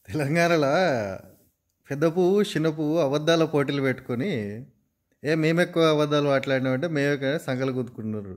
తెలంగాణలో పెద్ద పువ్వు చిన్న పువ్వు అబద్ధాల పోటీలు పెట్టుకొని ఏ మేము ఎక్కువ అబద్ధాలు మాట్లాడినామంటే మేము ఎక్కువ సంకలు కుదుకుంటున్నారు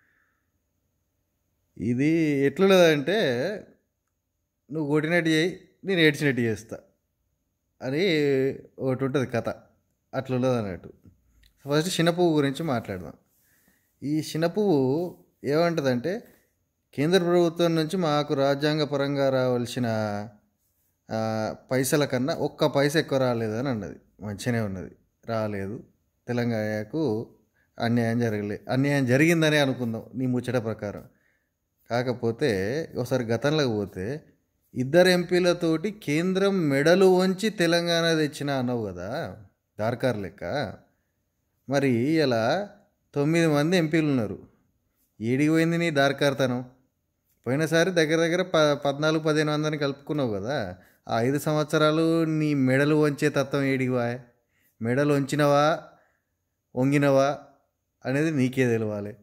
ఇది ఎట్లున్నదంటే నువ్వు కొట్టినట్టు చేయి నేను ఏడ్చినట్టు చేస్తా అని ఒకటి ఉంటుంది కథ అట్లున్నది అన్నట్టు ఫస్ట్ చిన్న పువ్వు గురించి మాట్లాడదాం ఈ చిన్న పువ్వు ఏమంటుందంటే కేంద్ర ప్రభుత్వం నుంచి మాకు రాజ్యాంగ పరంగా రావాల్సిన ఆ, పైసల కన్నా ఒక్క పైస ఎక్కువ రాలేదని అన్నది మంచిగానే ఉన్నది రాలేదు తెలంగాణకు అన్యాయం జరగలే అన్యాయం జరిగిందని అనుకుందాం నీ ముచ్చట ప్రకారం కాకపోతే ఒకసారి గతంలోకి పోతే ఇద్దరు ఎంపీలతోటి కేంద్రం మెడలు వంచి తెలంగాణ తెచ్చిన అన్నావు కదా దార్కార్ లెక్క మరి ఇలా తొమ్మిది మంది ఎంపీలు ఉన్నారు ఏడికి పోయింది నీ దార్కార్తనం పోయినసారి దగ్గర దగ్గర ప పద్నాలుగు పదిహేను వందని కలుపుకున్నావు కదా ఆ ఐదు సంవత్సరాలు నీ మెడలు వంచే తత్వం ఏడికి వా మెడలు వంచినవా వంగినవా అనేది నీకే తెలవాలి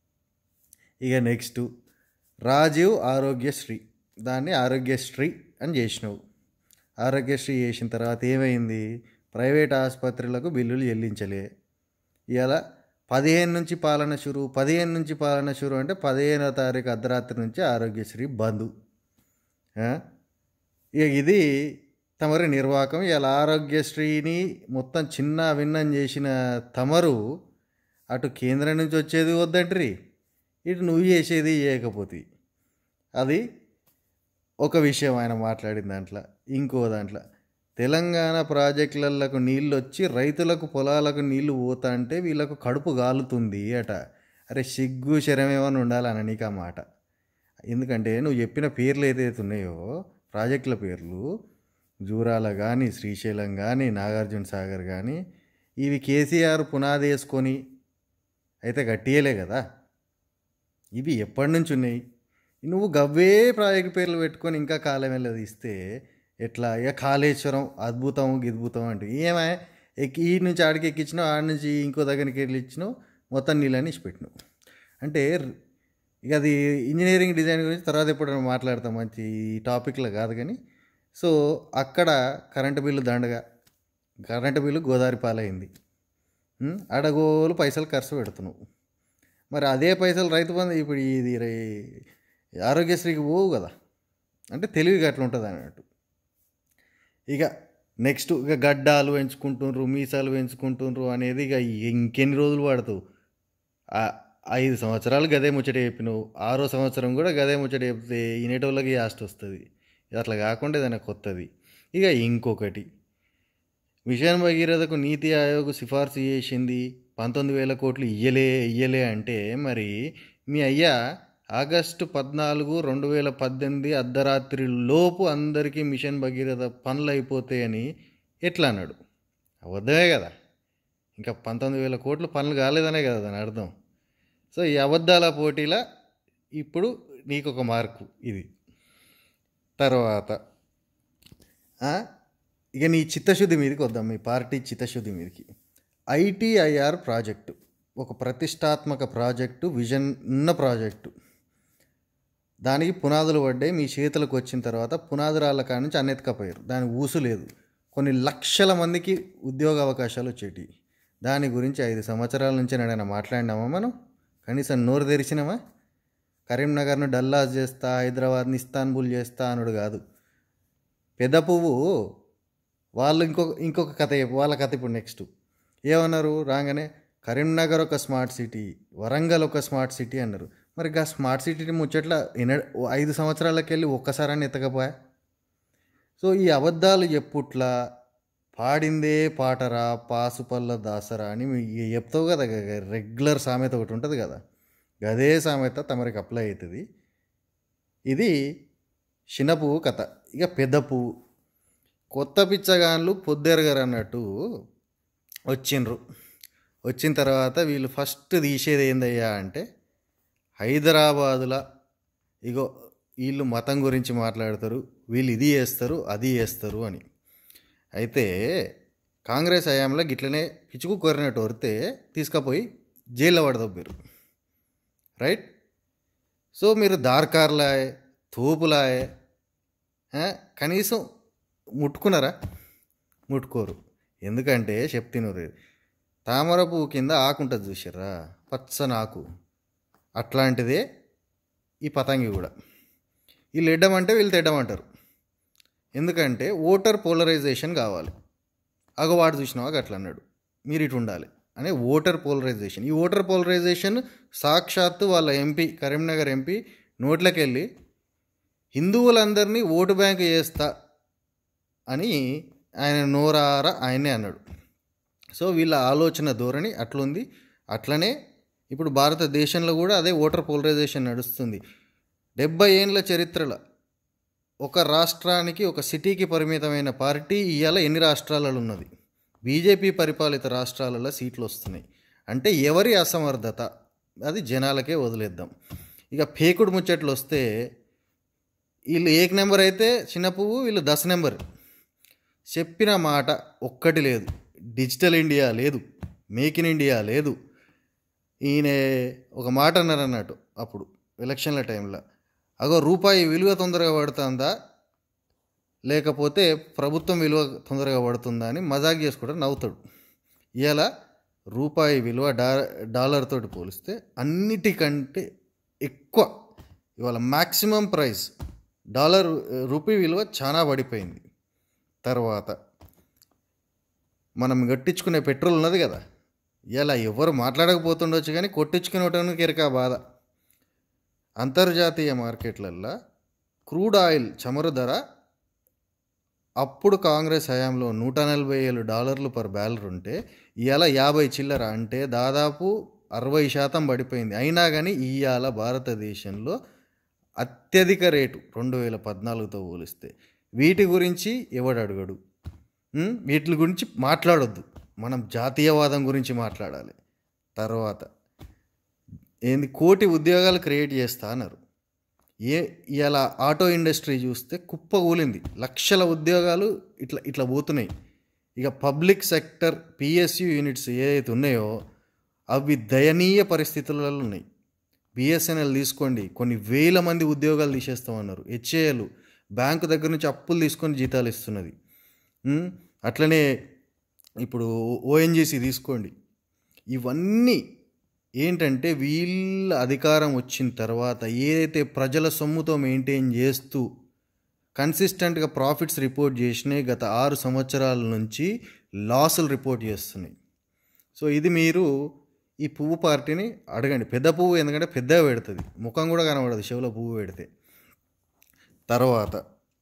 ఇక నెక్స్ట్ రాజీవ్ ఆరోగ్యశ్రీ దాన్ని ఆరోగ్యశ్రీ అని చేసినావు ఆరోగ్యశ్రీ చేసిన తర్వాత ఏమైంది ప్రైవేట్ ఆసుపత్రులకు బిల్లులు చెల్లించలే ఇలా పదిహేను నుంచి పాలన షురు పదిహేను నుంచి పాలన షురు అంటే పదిహేనో తారీఖు అర్ధరాత్రి నుంచి ఆరోగ్యశ్రీ బంద్ ఆ? ఇక ఇది తమరి నిర్వాహకం ఇలా ఆరోగ్యశ్రీని మొత్తం చిన్న భిన్నం చేసిన తమరు అటు కేంద్రం నుంచి వచ్చేది వద్దంట్రీ ఇటు నువ్వు చేసేది చేయకపోతే అది ఒక విషయం ఆయన మాట్లాడిన దాంట్లో ఇంకో దాంట్లో తెలంగాణ ప్రాజెక్టులకు నీళ్ళు వచ్చి రైతులకు పొలాలకు నీళ్లు పోతా అంటే వీళ్ళకు కడుపు గాలుతుంది అట అరే సిగ్గు శరమేమని ఉండాలన్న నీకు ఆ మాట ఎందుకంటే నువ్వు చెప్పిన పేర్లు ఏదైతే ఉన్నాయో ప్రాజెక్టుల పేర్లు జూరాల కానీ శ్రీశైలం కానీ నాగార్జున సాగర్ కానీ ఇవి కేసీఆర్ పునాది వేసుకొని అయితే గట్టియలే కదా ఇవి ఎప్పటి నుంచి ఉన్నాయి నువ్వు గవ్వే ప్రాజెక్ట్ పేర్లు పెట్టుకొని ఇంకా కాలం వెళ్ళది ఇస్తే ఎట్లా ఇక కాళేశ్వరం అద్భుతం గిద్భుతం అంటే ఏమై ఎక్కి ఈ నుంచి ఆడికి ఎక్కించినావు ఆడి నుంచి ఇంకో దగ్గరికి వెళ్ళి ఇచ్చినావు మొత్తం నీళ్ళని ఇచ్చిపెట్టినావు అంటే ఇక అది ఇంజనీరింగ్ డిజైన్ గురించి తర్వాత ఎప్పుడైనా మాట్లాడతాం మంచి ఈ టాపిక్లో కాదు కానీ సో అక్కడ కరెంటు బిల్లు దండగా కరెంటు బిల్లు గోదావరి పాలైంది ఉం? అడగోలు పైసలు ఖర్చు పెడుతున్నావు మరి అదే పైసలు రైతు బంధు ఇప్పుడు ఇది రై- ఆరోగ్యశ్రీకి పోవు కదా అంటే తెలివిగా అట్లా ఉంటుంది అన్నట్టు ఇక నెక్స్ట్ ఇక గడ్డాలు పెంచుకుంటుండ్రు మీసాలు పెంచుకుంటుండ్రు అనేది ఇక ఇంకెన్ని రోజులు పడతావు ఆ ఐదు సంవత్సరాలు గదే ముచ్చట చెప్పినావు ఆరో సంవత్సరం కూడా గదే ముచ్చట చెప్తే ఇనేటోళ్ళకి యాస్ట్ వస్తుంది అట్లా కాకుండా ఏదైనా కొత్తది ఇక ఇంకొకటి మిషన్ భగీరథకు నీతి ఆయోగ్ సిఫార్సు చేసింది పంతొమ్మిది వేల కోట్లు ఇయ్యలే ఇయ్యలే అంటే మరి మీ అయ్యా ఆగస్టు పద్నాలుగు రెండు వేల పద్దెనిమిది అర్ధరాత్రి లోపు అందరికీ మిషన్ భగీరథ పనులు అయిపోతాయని ఎట్లా అన్నాడు అబద్ధమే కదా ఇంకా పంతొమ్మిది వేల కోట్లు పనులు కాలేదనే కదా దాని అర్థం సో ఈ అబద్ధాల పోటీల ఇప్పుడు నీకు ఒక మార్కు ఇది తర్వాత ఆ, ఇక నీ చిత్తశుద్ధి మీదకి వద్దాం మీ పార్టీ చిత్తశుద్ధి మీదకి ఐటీఐఆర్ ప్రాజెక్టు ఒక ప్రతిష్టాత్మక ప్రాజెక్టు విజన్ ఉన్న ప్రాజెక్టు దానికి పునాదులు పడ్డాయి మీ చేతులకు వచ్చిన తర్వాత పునాదురాళ్ళ కాడ నుంచి అన్నెత్తుకపోయారు దాని ఊసు లేదు కొన్ని లక్షల మందికి ఉద్యోగ అవకాశాలు వచ్చేటివి దాని గురించి ఐదు సంవత్సరాల నుంచి నడైనా మాట్లాడినామా మనం కనీసం నోరు తెరిచినామా కరీంనగర్ను డల్లాస్ చేస్తా హైదరాబాద్ని ఇస్తాన్బుల్ చేస్తా అనుడు కాదు పెద్ద పువ్వు వాళ్ళు ఇంకొక ఇంకొక కథ చెప్పు వాళ్ళ కథ ఇప్పుడు నెక్స్ట్ ఏమన్నారు రాగానే కరీంనగర్ ఒక స్మార్ట్ సిటీ వరంగల్ ఒక స్మార్ట్ సిటీ అన్నారు మరి గా స్మార్ట్ సిటీ ముచ్చట్ల ఎన ఐదు సంవత్సరాలకి వెళ్ళి ఒక్కసారని ఎత్తకపోయా సో ఈ అబద్ధాలు చెప్పుట్లా పాడిందే పాటరా పాసుపల్ల దాసరా అని మీ- ఇక చెప్తావు కదా రెగ్యులర్ సామెత ఒకటి ఉంటుంది కదా గదే సామెత తమరికి అప్లై అవుతుంది ఇది చిన్న పువ్వు కథ ఇక పెద్ద పువ్వు కొత్త పిచ్చగాన్లు పొద్దెరగరు అన్నట్టు వచ్చిండ్రు వచ్చిన తర్వాత వీళ్ళు ఫస్ట్ తీసేది ఏందయ్యా అంటే హైదరాబాదుల ఇగో వీళ్ళు మతం గురించి మాట్లాడతారు వీళ్ళు ఇది చేస్తారు అది చేస్తారు అని అయితే కాంగ్రెస్ హయాంలో గిట్లనే పిచ్చుకు కోరినట్టు వరితే తీసుకుపోయి జైల్లో పడదొబ్బారు రైట్ సో మీరు దార్కార్లాయే తోపులాయే ఆ, కనీసం ముట్టుకున్నారా ముట్టుకోరు ఎందుకంటే చెప్తినరు తామర పువ్వు కింద ఆకు ఉంటుంది చూసారా పచ్చని ఆకు అట్లాంటిదే ఈ పతంగి కూడా వీళ్ళు ఎడ్డమంటే వీళ్ళు తెడ్డమంటారు ఎందుకంటే ఓటర్ పోలరైజేషన్ కావాలి అగవాడు చూసినావా అట్లా అన్నాడు మీరు ఇటు ఉండాలి అనే ఓటర్ పోలరైజేషన్ ఈ ఓటర్ పోలరైజేషన్ సాక్షాత్తు వాళ్ళ ఎంపీ కరీంనగర్ ఎంపీ నోట్లోకి వెళ్ళి హిందువులందరినీ ఓటు బ్యాంక్ చేస్తా అని ఆయన నోరార ఆయనే అన్నాడు సో వీళ్ళ ఆలోచన ధోరణి అట్లుంది అట్లనే ఇప్పుడు భారతదేశంలో కూడా అదే ఓటర్ పోలరైజేషన్ నడుస్తుంది డెబ్బై ఏండ్ల చరిత్రలో ఒక రాష్ట్రానికి ఒక సిటీకి పరిమితమైన పార్టీ ఇవాళ ఎన్ని రాష్ట్రాలలో ఉన్నది బీజేపీ పరిపాలిత రాష్ట్రాలలో సీట్లు వస్తున్నాయి అంటే ఎవరి అసమర్థత అది జనాలకే వదిలేద్దాం ఇక పేకుడు ముచ్చట్లు వస్తే వీళ్ళు ఏక్ నెంబర్ అయితే చిన్న పువ్వు వీళ్ళు దశ నెంబర్ చెప్పిన మాట ఒక్కటి లేదు డిజిటల్ ఇండియా లేదు మేక్ ఇన్ ఇండియా లేదు ఈయన ఒక మాట అన్నారు అన్నట్టు అప్పుడు ఎలక్షన్ల టైంలో అగో రూపాయి విలువ తొందరగా పడుతుందా లేకపోతే ప్రభుత్వం విలువ తొందరగా పడుతుందా అని మజాక్ చేసుకుంటూ నవ్వుతాడు ఇలా రూపాయి విలువ డా డాలర్ తోటి పోలిస్తే అన్నిటికంటే ఎక్కువ ఇవాళ మ్యాక్సిమం ప్రైస్ డాలర్ రూపీ విలువ చాలా పడిపోయింది తర్వాత మనం కట్టించుకునే పెట్రోల్ ఉన్నది కదా ఇలా ఎవరు మాట్లాడకపోతుండొచ్చు కానీ కొట్టించుకునేటానికి ఎరకా బాధ అంతర్జాతీయ మార్కెట్లల్లో క్రూడ్ ఆయిల్ చమురు ధర అప్పుడు కాంగ్రెస్ హయాంలో నూట నలభై ఏడు డాలర్లు పర్ బ్యాలర్ ఉంటే ఇవాళ యాభై చిల్లర అంటే దాదాపు అరవై శాతం పడిపోయింది అయినా కానీ ఇవాళ భారతదేశంలో అత్యధిక రేటు రెండు వేల పద్నాలుగుతో పోలిస్తే వీటి గురించి ఎవడు అడగడు ఉం? వీటి గురించి మాట్లాడొద్దు మనం జాతీయవాదం గురించి మాట్లాడాలి తర్వాత ఏంది కోటి ఉద్యోగాలు క్రియేట్ చేస్తా అన్నారు ఏ ఇలా ఆటో ఇండస్ట్రీ చూస్తే కుప్ప కూలింది లక్షల ఉద్యోగాలు ఇట్లా ఇట్లా పోతున్నాయి ఇక పబ్లిక్ సెక్టర్ పిఎస్యు యూనిట్స్ ఏదైతే ఉన్నాయో అవి దయనీయ పరిస్థితులలో ఉన్నాయి బిఎస్ఎన్ఎల్ తీసుకోండి కొన్ని వేల మంది ఉద్యోగాలు తీసేస్తామన్నారు హెచ్ఏఎల్ బ్యాంకు దగ్గర నుంచి అప్పులు తీసుకొని జీతాలు ఇస్తున్నది ఉమ్, అట్లనే ఇప్పుడు ఓఎన్జీసీ తీసుకోండి ఇవన్నీ ఏంటంటే వీళ్ళ అధికారం వచ్చిన తర్వాత ఏదైతే ప్రజల సొమ్ముతో మెయింటైన్ చేస్తూ కన్సిస్టెంట్గా ప్రాఫిట్స్ రిపోర్ట్ చేసినాయి గత ఆరు సంవత్సరాల నుంచి లాసులు రిపోర్ట్ చేస్తున్నాయి సో ఇది మీరు ఈ పువ్వు పార్టీని అడగండి పెద్ద పువ్వు ఎందుకంటే పెద్దగా పెడుతుంది ముఖం కూడా కనబడదు చెవులో పువ్వు పెడితే తర్వాత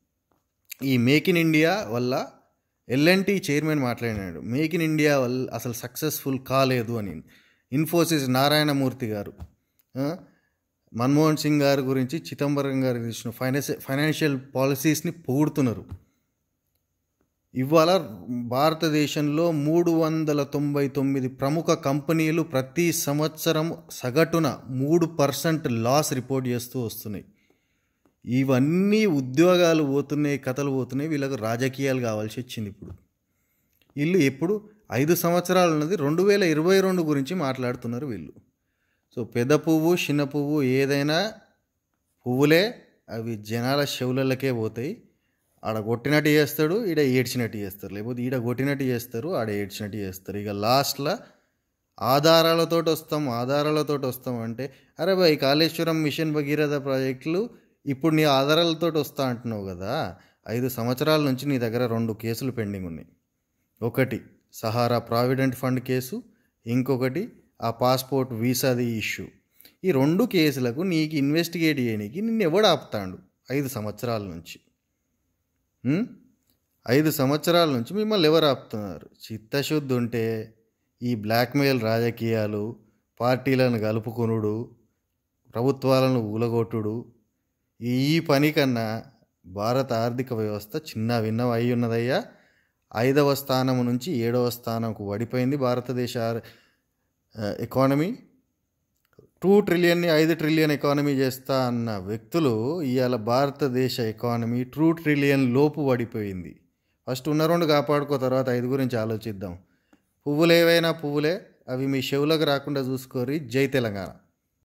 ఈ మేక్ ఇన్ ఇండియా వల్ల ఎల్ఎన్టీ చైర్మన్ మాట్లాడినాడు మేక్ ఇన్ ఇండియా వల్ల అసలు సక్సెస్ఫుల్ కాలేదు అని ఇన్ఫోసిస్ నారాయణమూర్తి గారు ఆ, మన్మోహన్ సింగ్ గారి గురించి చిదంబరం గారి ఇచ్చిన ఫైనాన్స్ ఫైనాన్షియల్ పాలసీస్ని పొగుడుతున్నారు ఇవాళ భారతదేశంలో మూడు వందల తొంభై తొమ్మిది ప్రముఖ కంపెనీలు ప్రతి సంవత్సరం సగటున మూడు పర్సెంట్ లాస్ రిపోర్ట్ చేస్తూ వస్తున్నాయి ఇవన్నీ ఉద్యోగాలు పోతున్నాయి కథలు పోతున్నాయి వీళ్ళకు రాజకీయాలు కావాల్సి వచ్చింది ఇప్పుడు వీళ్ళు ఎప్పుడు ఐదు సంవత్సరాలు ఉన్నది రెండు వేల ఇరవై రెండు గురించి మాట్లాడుతున్నారు వీళ్ళు సో పెద్ద పువ్వు చిన్న పువ్వు ఏదైనా పువ్వులే అవి జనాల చెవులకే పోతాయి ఆడ కొట్టినట్టు చేస్తాడు ఈడ ఏడ్చినట్టు చేస్తారు లేకపోతే ఈడ కొట్టినట్టు చేస్తారు ఆడ ఏడ్చినట్టు చేస్తారు ఇక లాస్ట్లో ఆధారాలతోటి వస్తాం ఆధారాలతోటి వస్తాం అంటే అరే భాయ్ కాళేశ్వరం మిషన్ భగీరథ ప్రాజెక్టులు ఇప్పుడు నీ ఆధారాలతోటి వస్తా అంటున్నావు కదా ఐదు సంవత్సరాల నుంచి నీ దగ్గర రెండు కేసులు పెండింగ్ ఉన్నాయి ఒకటి సహారా ప్రావిడెంట్ ఫండ్ కేసు ఇంకొకటి ఆ పాస్పోర్ట్ వీసాది ఇష్యూ ఈ రెండు కేసులకు నీకు ఇన్వెస్టిగేట్ చేయడానికి నిన్ను ఎవడు ఆపుతాడు ఐదు సంవత్సరాల నుంచి ఉం? ఐదు సంవత్సరాల నుంచి మిమ్మల్ని ఎవరు ఆపుతున్నారు చిత్తశుద్ధి ఉంటే ఈ బ్లాక్మెయిల్ రాజకీయాలు పార్టీలను కలుపుకొనుడు ప్రభుత్వాలను ఊలగొట్టుడు ఈ పని కన్నా భారత ఆర్థిక వ్యవస్థ చిన్న భిన్నం అయి ఉన్నదయ్యా ఐదవ స్థానం నుంచి ఏడవ స్థానంకు పడిపోయింది భారతదేశ ఆర్- ఆ, ఎకానమీ టూ ట్రిలియన్ని ఐదు ట్రిలియన్ ఎకానమీ చేస్తా అన్న వ్యక్తులు ఇవాళ భారతదేశ ఎకానమీ టూ ట్రిలియన్ లోపు పడిపోయింది ఫస్ట్ ఉన్న రెండు కాపాడుకో తర్వాత ఐదు గురించి ఆలోచిద్దాం పువ్వులు ఏవైనా పువ్వులే అవి మీ చెవులకు రాకుండా చూసుకోరి జై తెలంగాణ